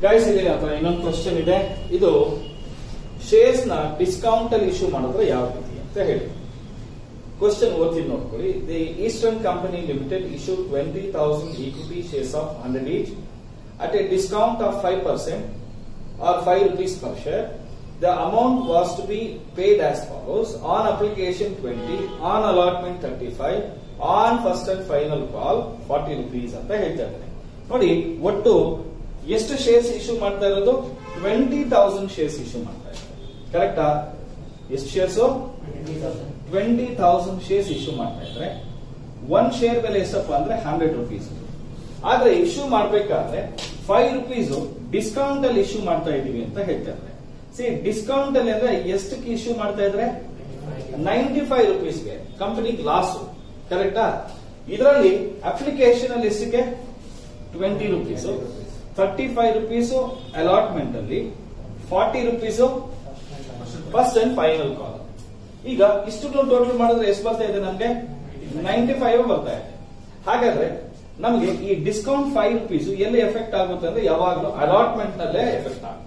guys ಇಲ್ಲಿ ಅಥವಾ ಇನ್ನೊಂದು ಕ್ವಶನ್ ಇದೆ ಇದು ಶೇರ್ಸ್ ನ ಡಿಸ್ಕೌಂಟ್ ಅಲ್ಲಿ ಇಶ್ಯೂ ಮಾಡಿದ್ರೆ ಯಾವ ರೀತಿ ಅಂತ ಹೇಳಿ ಕ್ವಶನ್ ಓದ್ತೀನಿ ನೋಡ್ಕೊಳ್ಳಿ the Eastern Company Limited issue twenty thousand equity shares of hundred each at a discount of five percent or five rupees per share the amount was to be paid as follows on application twenty on allotment thirty five on first and final call forty rupees ಅಂತ ಹೇಳ್ತಾ ಇದ್ದಾರೆ ನೋಡಿ ಒಟ್ಟು ಎಷ್ಟು shares issue ಮಾಡ್ತಾ ಇರೋದು twenty thousand shares issue ಮಾಡ್ತಾ ಇದ್ದಾರೆ ಕರೆಕ್ಟಾ ಎಷ್ಟು shares twenty thousand shares issue ಮಾಡ್ತಾ ಇದ್ರೆ ಒನ್ ಶೇರ್ ಬೆಲೆ ಎಷ್ಟಪ್ಪ ಅಂದ್ರೆ ಹಂಡ್ರೆಡ್ ರುಪೀಸ್ ಆದ್ರೆ ಇಶ್ಯೂ ಮಾಡ್ಬೇಕಾದ್ರೆ ಫೈವ್ ರುಪೀಸ್ ಡಿಸ್ಕೌಂಟ್ ಅಲ್ಲಿ ಇಶ್ಯೂ ಮಾಡ್ತಾ ಇದೀವಿ ಅಂತ ಹೇಳ್ತಾ ಇದ್ದಾರೆ ಸಿ ಡಿಸ್ಕೌಂಟ್ ಅಲ್ಲಿ ಅಂದ್ರೆ ಎಷ್ಟಕ್ಕೆ ಇಶ್ಯೂ ಮಾಡ್ತಾ ಇದ್ರೆ ನೈಂಟಿ ಫೈವ್ ರುಪೀಸ್ಗೆ ಕಂಪನಿಗೆ ಲಾಸ್ ಕರೆಕ್ಟಾ ಇದರಲ್ಲಿ ಅಪ್ಲಿಕೇಶನ್ ಅಲ್ಲಿ ಎಷ್ಟಕ್ಕೆ twenty rupees thirty five rupees allotment ಅಲ್ಲಿ forty rupees first and final call ಈಗ ಇಷ್ಟು ಟೋಟಲ್ ಮಾಡಿದ್ರೆ ಎಷ್ಟು ಬರ್ತಾ ಇದೆ ನಮ್ಗೆ ನೈಂಟಿ ಫೈವ್ ಬರ್ತಾ ಇದೆ ಹಾಗಾದ್ರೆ ನಮಗೆ ಈ ಡಿಸ್ಕೌಂಟ್ ಫೈವ್ ರುಪೀಸ್ ಎಲ್ಲಿ ಎಫೆಕ್ಟ್ ಆಗುತ್ತೆ ಅಂದ್ರೆ ಯಾವಾಗಲೂ ಅಲಾಟ್ಮೆಂಟ್ ನಲ್ಲೇ ಎಫೆಕ್ಟ್ ಆಗುತ್ತೆ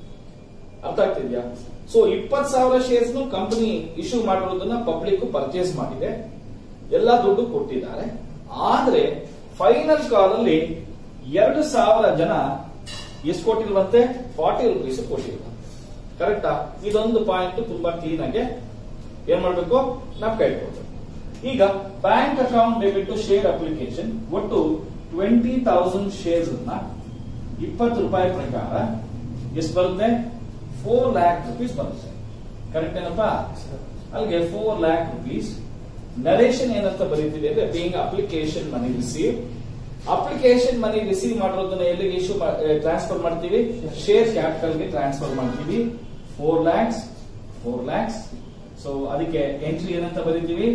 ಅರ್ಥ ಆಗ್ತಿದ್ಯಾ ಸೊ ಇಪ್ಪತ್ ಸಾವಿರ ಶೇರ್ಸ್ ಕಂಪನಿ ಇಶ್ಯೂ ಮಾಡಿರೋದನ್ನ ಪಬ್ಲಿಕ್ ಪರ್ಚೇಸ್ ಮಾಡಿದೆ ಎಲ್ಲ ದುಡ್ಡು ಕೊಟ್ಟಿದ್ದಾರೆ ಆದ್ರೆ ಫೈನಲ್ ಕಾಲ್ ಅಲ್ಲಿ ಎರಡು ಸಾವಿರ ಜನ ಎಷ್ಟು ಕೊಟ್ಟಿಲ್ವಂತೆ ಫಾರ್ಟಿ ರುಪೀಸ್ ಕೊಟ್ಟಿಲ್ವಂತೆ ಕರೆಕ್ಟಾ ಇದೊಂದು ಪಾಯಿಂಟ್ ತುಂಬಾ ಕ್ಲೀನ್ ಆಗಿ ಏನ್ ಮಾಡ್ಬೇಕು ನಾವು ಕೈ ಕೊಡ್ಬೇಕು ಈಗ bank account debit share application ಒಟ್ಟು ಟ್ವೆಂಟಿ ತೌಸಂಡ್ ಶೇರ್ಸ್ ಅನ್ನ ಇಪ್ಪತ್ತು ರೂಪಾಯಿ ಪ್ರಕಾರ ಎಷ್ಟು ಬರುತ್ತೆ ಫೋರ್ ಲ್ಯಾಕ್ ರುಪೀಸ್ ಬರುತ್ತೆ ಕರೆಕ್ಟ್ ಏನಪ್ಪಾ ಅಲ್ಲಿಗೆ ಫೋರ್ ಲ್ಯಾಕ್ ರುಪೀಸ್ ನರೇಶನ್ ಏನಂತ ಬರೀತಿದೆ ಅಂದ್ರೆ being application money receive application money receive ಮಾಡಿರೋದನ್ನ ಎಲ್ಲಿಗೆ ಇಶ್ಯೂ ಟ್ರಾನ್ಸ್ಫರ್ ಮಾಡ್ತೀವಿ ಶೇರ್ ಕ್ಯಾಪಿಟಲ್ ಗೆ ಟ್ರಾನ್ಸ್ಫರ್ ಮಾಡ್ತೀವಿ four lakhs four lakhs so ಅದಕ್ಕೆ ಎಂಟ್ರಿ ಏನಂತ ಬರೀತೀವಿ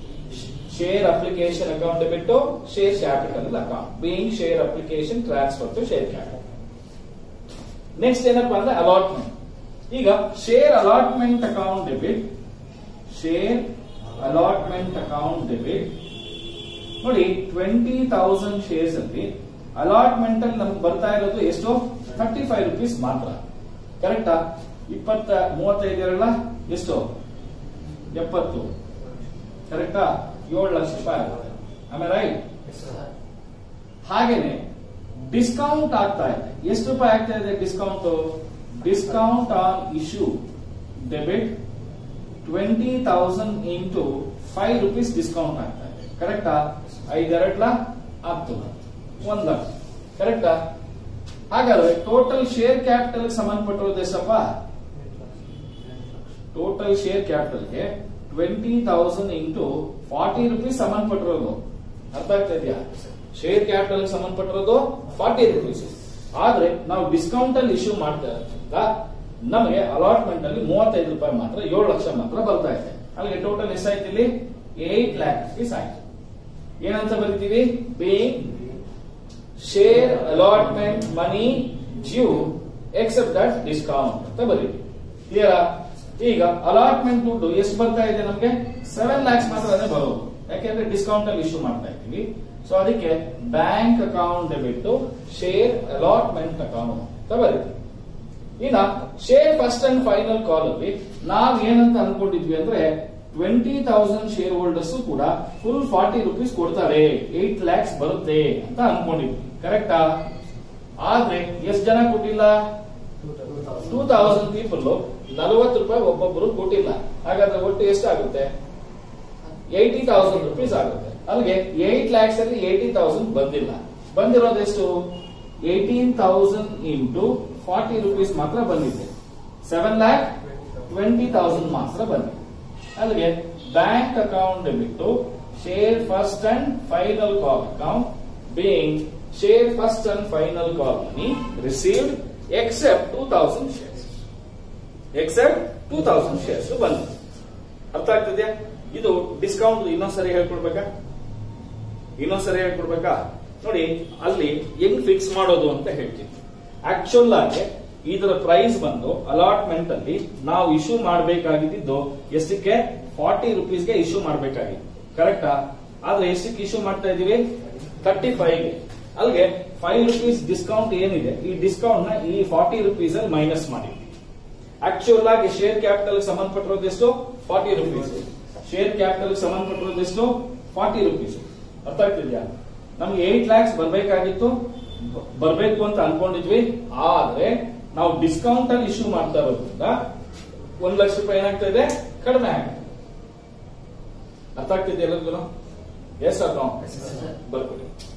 ಶೇರ್ ಅಪ್ಲಿಕೇಶನ್ ಅಕೌಂಟ್ ಬಿಟ್ಟು share capital account being share application transfer to share capital next ಏನಪ್ಪಾ ಅಂದ್ರೆ ಅಲಾಟ್ಮೆಂಟ್ ಈಗ share allotment account debit share allotment account debit ನೋಡಿ ಟ್ವೆಂಟಿ ತೌಸಂಡ್ ಶೇರ್ಸ್ ಅಲ್ಲಿ ಅಲಾಟ್ಮೆಂಟ್ ಅಲ್ಲಿ ನಮ್ಗೆ ಬರ್ತಾ ಇರೋದು ಎಷ್ಟು ಥರ್ಟಿ ಫೈವ್ ರುಪೀಸ್ ಮಾತ್ರ ಕರೆಕ್ಟಾ ಇಪ್ಪತ್ತ ಮೂವತ್ತೈದು ಇರಲ್ಲ ಎಷ್ಟು ಎಪ್ಪತ್ತು ಕರೆಕ್ಟಾ ಏಳು ಲಕ್ಷ ರೂಪಾಯಿ ಆಗುತ್ತೆ ಆಮೇಲೆ ರೈಟ್ ಹಾಗೇನೆ ಡಿಸ್ಕೌಂಟ್ ಆಗ್ತಾ ಇದೆ ಎಷ್ಟು ರೂಪಾಯಿ ಆಗ್ತಾ ಇದೆ discount discount on issue debit twenty thousand into five rupees discount ಆಗ್ತಾ ಇದೆ ಕರೆಕ್ಟಾ ಐದೆರಡ್ಲ ಹತ್ತು ಒಂದ್ ಲಕ್ಷ ಕರೆಕ್ಟಾ ಹಾಗಾದ್ರೆ ಟೋಟಲ್ ಶೇರ್ ಕ್ಯಾಪಿಟಲ್ ಸಂಬಂಧಪಟ್ಟಿರೋದು ಎಷ್ಟಪ್ಪ ಟೋಟಲ್ ಶೇರ್ ಕ್ಯಾಪಿಟಲ್ಗೆ twenty thousand into forty rupees ಸಂಬಂಧಪಟ್ಟಿರೋದು ಅರ್ಥ ಆಗ್ತಾ ಇದೆಯಾ ಶೇರ್ ಕ್ಯಾಪಿಟಲ್ ಸಂಬಂಧಪಟ್ಟಿರೋದು ಫಾರ್ಟಿ ರುಪೀಸ್ ಆದ್ರೆ ನಾವು ಡಿಸ್ಕೌಂಟ್ ಅಲ್ಲಿ ಇಶ್ಯೂ ಮಾಡ್ತಾ ಇರೋದ್ರಿಂದ ನಮಗೆ ಅಲಾಟ್ಮೆಂಟ್ ಅಲ್ಲಿ ಮೂವತ್ತೈದು ರೂಪಾಯಿ ಮಾತ್ರ ಏಳು ಲಕ್ಷ ಮಾತ್ರ ಬರ್ತಾ ಇದೆ ಅಲ್ಲಿಗೆ ಟೋಟಲ್ ಎಷ್ಟಾಯ್ತು ಇಲ್ಲಿ ಏಟ್ ಲ್ಯಾಕ್ ರುಪೀಸ್ ಆಯ್ತು ಏನಂತ ಬರಿತೀವಿ being share allotment money due except that discount ಅಂತ ಬರೀತೀವಿ ಕ್ಲಿಯರಾ ಈಗ ಅಲಾಟ್ಮೆಂಟ್ ದುಡ್ಡು ಎಷ್ಟು ಬರ್ತಾ ಇದೆ ನಮಗೆ ಸೆವೆನ್ ಲ್ಯಾಕ್ಸ್ ಮಾತ್ರ ಬರೋದು ಯಾಕೆಂದ್ರೆ ಡಿಸ್ಕೌಂಟ್ ಅಲ್ಲಿ ಇಶ್ಯೂ ಮಾಡ್ತಾ ಇದ್ದೀವಿ ಸೊ ಅದಕ್ಕೆ bank account debit share allotment account ಅಂತ ಬರೀತೀವಿ ಇನ್ನ share first and final call ಅಲ್ಲಿ ನಾವ್ ಏನಂತ ಅನ್ಕೊಂಡಿದ್ವಿ ಅಂದ್ರೆ ಟ್ವೆಂಟಿ ತೌಸಂಡ್ ಶೇರ್ ಹೋಲ್ಡರ್ಸ್ ಕೂಡ ಫುಲ್ ಫಾರ್ಟಿ ರುಪೀಸ್ ಕೊಡ್ತಾರೆ ಏಟ್ ಲ್ಯಾಕ್ಸ್ ಬರುತ್ತೆ ಅಂತ ಅನ್ಕೊಂಡಿದ್ವಿ ಕರೆಕ್ಟಾ ಆದ್ರೆ ಎಷ್ಟು ಜನ ಕೊಟ್ಟಿಲ್ಲ ಟೂ ತೌಸಂಡ್ ಪೀಪಲ್ ನಲವತ್ತು ರೂಪಾಯಿ ಒಬ್ಬೊಬ್ಬರು ಕೊಟ್ಟಿಲ್ಲ ಹಾಗಾದ್ರೆ ಒಟ್ಟು ಎಷ್ಟಾಗುತ್ತೆ ಏಯ್ಟಿ ತೌಸಂಡ್ ರುಪೀಸ್ ಆಗುತ್ತೆ ಅಲ್ಲಿಗೆ ಏಟ್ ಲ್ಯಾಕ್ಸ್ ಅಲ್ಲಿ ಏಯ್ಟಿ ತೌಸಂಡ್ ಬಂದಿಲ್ಲ ಬಂದಿರೋದೆಷ್ಟು eighteen thousand into forty rupees ಮಾತ್ರ ಬಂದಿದೆ ಸೆವೆನ್ ಲ್ಯಾಕ್ ಟ್ವೆಂಟಿ ತೌಸಂಡ್ ಮಾತ್ರ ಬಂದಿದೆ ಅಲ್ಲಿಗೆ ಬ್ಯಾಂಕ್ ಅಕೌಂಟ್ ಬಿಟ್ಟು share first and final call account being share first and final call money received except two thousand shares except two thousand shares ಬಂದಿದೆ ಅರ್ಥ ಆಗ್ತಿದೆಯಾ ಇದು discount ಇನ್ನೊಂದ್ಸರಿ ಹೇಳ್ಕೊಡ್ಬೇಕಾ ಇನ್ನೊಂದ್ಸರಿ ಹೇಳ್ಕೊಡ್ಬೇಕಾ ನೋಡಿ ಅಲ್ಲಿ ಹೆಂಗ್ ಫಿಕ್ಸ್ ಮಾಡೋದು ಅಂತ ಹೇಳ್ತೀನಿ ಆಕ್ಚುಲ್ ಆಗಿ ಇದರ ಪ್ರೈಸ್ ಬಂದು ಅಲಾಟ್ಮೆಂಟ್ ಅಲ್ಲಿ ನಾವು ಇಶ್ಯೂ ಮಾಡಬೇಕಾಗಿದ್ದು ಎಷ್ಟಕ್ಕೆ ಫಾರ್ಟಿ ರುಪೀಸ್ಗೆ ಇಶ್ಯೂ ಮಾಡಬೇಕಾಗಿತ್ತು ಕರೆಕ್ಟಾ ಆದ್ರೆ ಎಷ್ಟಕ್ಕೆ ಇಶ್ಯೂ ಮಾಡ್ತಾ ಇದೀವಿ ತರ್ಟಿ ಫೈವ್ಗೆ ಅಲ್ಲಿಗೆ ಫೈವ್ ರುಪೀಸ್ ಡಿಸ್ಕೌಂಟ್ ಏನಿದೆ ಈ ಡಿಸ್ಕೌಂಟ್ ನ ಈ ಫಾರ್ಟಿ ರುಪೀಸ್ ಅಲ್ಲಿ ಮೈನಸ್ ಮಾಡಿ ಆಕ್ಚುಯಲ್ ಆಗಿ ಶೇರ್ ಕ್ಯಾಪಿಟಲ್ ಸಂಬಂಧಪಟ್ಟಿರೋದು ಎಷ್ಟು ಫಾರ್ಟಿ ರುಪೀಸ್ ಶೇರ್ ಕ್ಯಾಪಿಟಲ್ ಸಂಬಂಧಪಟ್ಟಿರೋದು ಎಷ್ಟು ಫಾರ್ಟಿ ರುಪೀಸ್ ಅರ್ಥ ಆಗ್ತಿದ್ಯಾ ನಮ್ಗೆ ಏಟ್ ಲ್ಯಾಕ್ಸ್ ಬರ್ಬೇಕಾಗಿತ್ತು ಬ- ಬರ್ಬೇಕು ಅಂತ ಅನ್ಕೊಂಡಿದ್ವಿ ಆದ್ರೆ ನಾವು ಡಿಸ್ಕೌಂಟ್ ಅಲ್ಲಿ ಇಶ್ಯೂ ಮಾಡ್ತಾ ಇರೋದ್ರಿಂದ ಒಂದ್ ಲಕ್ಷ ರೂಪಾಯಿ ಏನಾಗ್ತಾ ಇದೆ ಕಡಿಮೆ ಆಗಿದೆ ಅರ್ಥ ಆಗ್ತಿದೆ ಎಲ್ಲರಿಗೂ ಎಸ್ ಅರ್ ನೋ ಬರ್ಕೊಡಿ